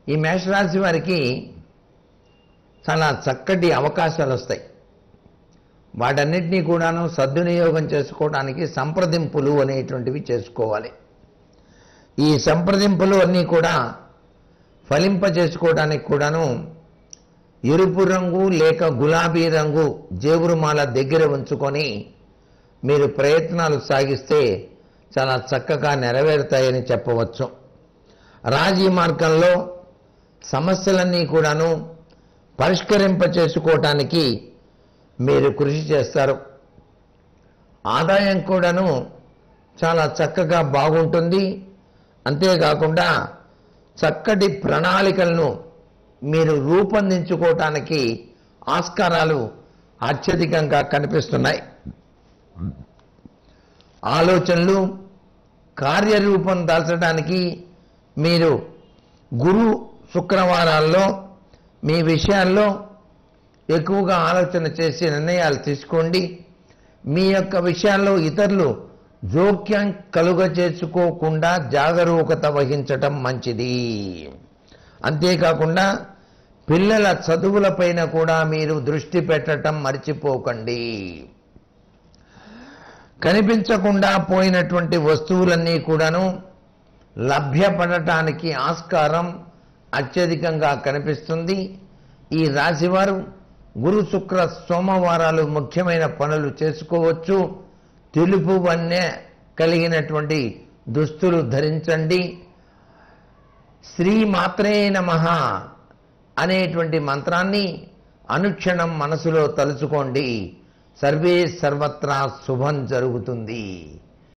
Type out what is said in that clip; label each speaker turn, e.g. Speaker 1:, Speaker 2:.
Speaker 1: ఈ మేషరాశి వారికి చాలా చక్కటి అవకాశాలు వస్తాయి వాటన్నిటినీ కూడాను సద్వినియోగం చేసుకోవడానికి సంప్రదింపులు అనేటువంటివి చేసుకోవాలి ఈ సంప్రదింపులు అన్నీ కూడా ఫలింప చేసుకోవడానికి కూడాను ఎరుపు రంగు లేక గులాబీ రంగు జేబురుమాల దగ్గర ఉంచుకొని మీరు ప్రయత్నాలు సాగిస్తే చాలా చక్కగా నెరవేరుతాయని చెప్పవచ్చు రాజీ మార్గంలో సమస్యలన్నీ కూడాను పరిష్కరింప చేసుకోవటానికి మీరు కృషి చేస్తారు ఆదాయం కూడాను చాలా చక్కగా బాగుంటుంది అంతేకాకుండా చక్కటి ప్రణాళికలను మీరు రూపొందించుకోవటానికి ఆస్కారాలు అత్యధికంగా కనిపిస్తున్నాయి ఆలోచనలు కార్యరూపం దాల్చడానికి మీరు గురు శుక్రవారాల్లో మీ విషయాల్లో ఎక్కువగా ఆలోచన చేసి నిర్ణయాలు తీసుకోండి మీ యొక్క విషయాల్లో ఇతరులు జోక్యం కలుగ చేసుకోకుండా జాగరూకత వహించటం మంచిది అంతేకాకుండా పిల్లల చదువులపైన కూడా మీరు దృష్టి పెట్టటం మర్చిపోకండి కనిపించకుండా పోయినటువంటి వస్తువులన్నీ కూడాను లభ్యపడటానికి ఆస్కారం అత్యధికంగా కనిపిస్తుంది ఈ రాశివారు గురు శుక్ర సోమవారాలు ముఖ్యమైన పనులు చేసుకోవచ్చు తెలుపు వన్నె కలిగినటువంటి దుస్తులు ధరించండి శ్రీ మాత్రే నమ అనేటువంటి మంత్రాన్ని అనుక్షణం మనసులో తలుచుకోండి సర్వే సర్వత్రా శుభం జరుగుతుంది